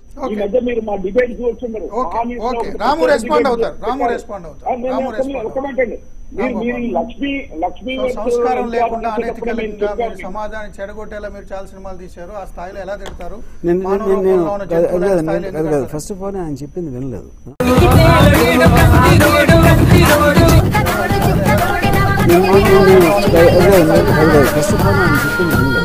ఈ మధ్య మీరు మా డిబేట్ చూస్తున్నారు ఓకే, మహానీయులు ఓకే. ఒక రాము పెద్ద రెస్పాండ్ debate అవుతారు. రాము పెట్టారు. రెస్పాండ్ అవుతారు. ఆ, నేను రాము ఒక- రెస్పాండ్ ఒక మాట అండి. మీరు రాము మీరు ఈ బాబు. లక్ష్మీ లక్ష్మీ సో వర్క్ సంస్కారం ఎంతో లేకుండా చేసేటప్పుడు నేను అనైతికంగా మీరు చెప్పాను. సమాజాన్ని చెడగొట్టేలా మీరు చాలా సినిమాలు తీశారు ఆ స్థాయిలో ఎలా తిడతారు నేను మానవ నేను- నేను రూపంలో ఉన్న అది జంతువుల కాదు, స్థాయిలో నేను- ఎందుకు అది కాదు అంటారు? ఫస్ట్ ఆఫ్ ఆల్ ఆయన చెప్పింది వినలేదు ఫస్ట్ ఆఫ్ ఆల్ ఆయన చెప్పింది వినలేదు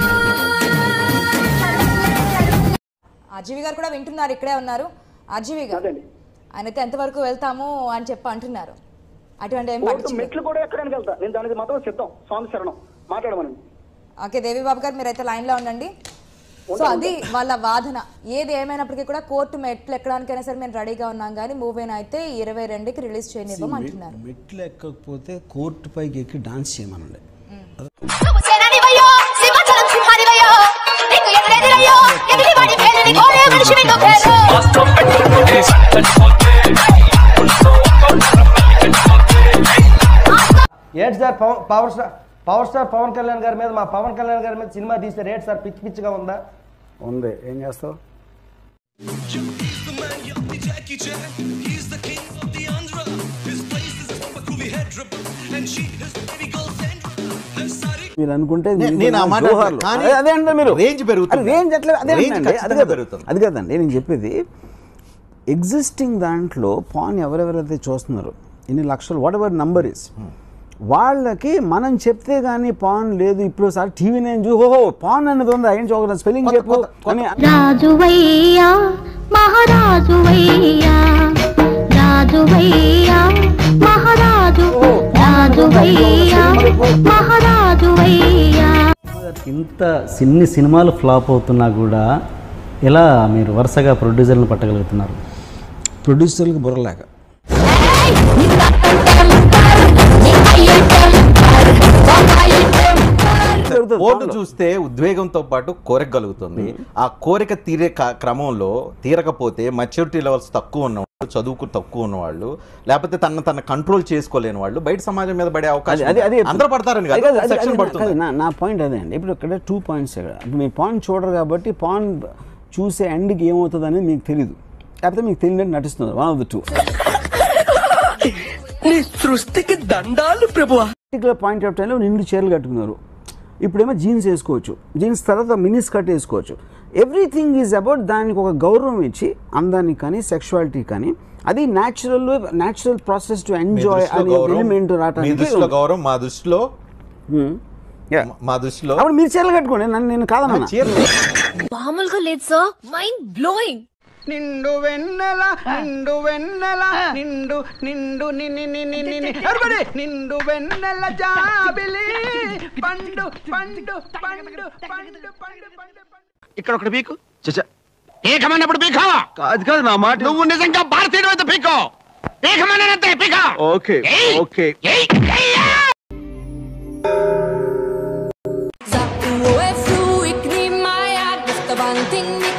అజీవి గారు కూడా వింటున్నారు ఇక్కడే ఉన్నారు అజీవి గారు అదండి. ఆయన అయితే ఎంతవరకు వెళ్తాము అని చెప్పి అంటున్నారు అటువంటి ఏం కోర్టు పట్టించుకోరు మెట్లు కూడా ఎక్కడానికి వెళ్తా నేను దానికి మాత్రం సిద్ధం స్వామి శరణం మాట్లాడమనండి ఓకే దేవి బాబు గారు మీరైతే లైన్ లో ఉండండి సో అది వాళ్ళ వాదన ఏది ఏమైనప్పటికీ కూడా కోర్టు మెట్లు ఎక్కడానికైనా సరే మేము రెడీగా ఉన్నాం కానీ మూవీని అయితే ఇరవై రెండుకి రిలీజ్ చేయనివ్వం అంటున్నారు మెట్లు ఎక్కకపోతే కోర్టు పైకి ఎక్కి డాన్స్ చేయమనండి సేనానివయ్యో, సింహాచలం సింహానివయ్యో, నీకు ఎదురెదురయ్యో, ఎదిరివాడి పేరుని కోరే మనిషివి నువ్వేరో. ఏంటి sir Pawan power star power star Pawan Kalyan గారి మీద మా పవన్ కళ్యాణ్ గారి మీద సినిమా తీస్తే రేట్ సార్ పిచ్చి పిచ్చిగా ఉందా ఉంది ఏం చేస్తావు మీరు అనుకుంటే నే- మీకు నేను ఆ మాట జోహార్లు. కానీ అదే- అదే అంటే మీరు రేంజ్ పెరుగుతుంది. అది రేంజ్ అట్లా అదే రేంజ్ అండి, అది ఖచ్చితంగా కాదు. పెరుగుతుంది. అది కాదండి నేను చెప్పేది ఎగ్జిస్టింగ్ దాంట్లో పాన్ ఎవరెవరైతే చూస్తున్నారో ఎన్ని లక్షలు వాట్ ఎవర్ నంబర్ ఇస్ వాళ్ళకి మనం చెప్తే గానీ పాన్ లేదు ఇప్పుడు సార్ టీవీ నేను చూ ఓహో పాన్ అనేది ఉందా ఏం చూడ స్పెల్లింగ్ కొత్త- చెప్పు కొత్త- కొత్త- అని రాజువయ్యా మహారాజువయ్యా రాజువయ్యా మహారాజు రాజువయ్యా మహారాజువయ్యా ఇంత సిన్ని సినిమాలు ఫ్లాప్ అవుతున్నా కూడా ఎలా మీరు వరుసగా ప్రొడ్యూసర్లను పట్టగలుగుతున్నారు ప్రొడ్యూసర్లకు బుర్రలేక జరుగుతుంది. కోర్టు చూస్తే ఉద్వేగంతో పాటు కోరిక కలుగుతుంది ఆ కోరిక తీరే క- క్రమంలో తీరకపోతే మెచ్యూరిటీ లెవెల్స్ తక్కువ ఉన్నవాళ్ళు చదువుకు తక్కువ ఉన్నవాళ్ళు లేకపోతే తన తన కంట్రోల్ చేసుకోలేని వాళ్ళు బయట సమాజం మీద పడే అది అవకాశం అది అది ఉంది. అందరూ పడతారని అది కాదు కాదు, అది- సెక్షన్ అది- పడుతుంది కాదు, నా నా పాయింట్ అదే అండి ఇప్పుడు ఇక్కడ టూ పాయింట్స్ ఇక్కడ ఇప్పుడు మీరు పాన్ చూడరు కాబట్టి పాన్ చూసే ఎండ్కి ఏమవుతుంది అనేది మీకు తెలియదు లేకపోతే మీకు తెలియనట్టు నటిస్తున్నారు వన్ ఆఫ్ ద టూ నీ సృష్టికి దండాలు ప్రభువా పర్టికులర్ పాయింట్ ఆఫ్ టైంలో నిండు చీరలు కట్టుకున్నారు ఇప్పుడేమో జీన్స్ వేసుకోవచ్చు జీన్స్ తర్వాత మినీ స్కర్ట్ వేసుకోవచ్చు ఎవ్రీథింగ్ ఈజ్ అబౌట్ దానికి ఒక గౌరవం ఇచ్చి అందానికి కానీ సెక్షువాలిటీ కానీ అది natural natural process to me enjoy దృష్టిలో అనే గౌరవం- ఎలిమెంట్ మీ రావడానికి దృష్టిలో గౌరవం మా దృష్టిలో Hmm. Yeah. మా దృష్టిలో అప్పుడు మీరు చీరలు కట్టుకోండి నన్ను నేను కాదన్నా చీరలు మామూలుగా లేదు సార్ మైండ్ బ్లోయింగ్ నిండు వెన్నెల నిండు వెన్నెల నిండు నిండు నిని నిని నిని everybody! నిండు వెన్నెల జాబిలి పండు పండు పండు పండు పండు పండు ఇక్కడ ఒకటి పీకు చచ్చా ఏకమైనప్పుడు పీకో కాదు కాదు నా మాట నువ్వు నిజంగా భారతీయుడు అయితే పీకో ఏకమైనంతే పీకో okay okay Za uoe fru ik niet maar ja, dus de band ding niet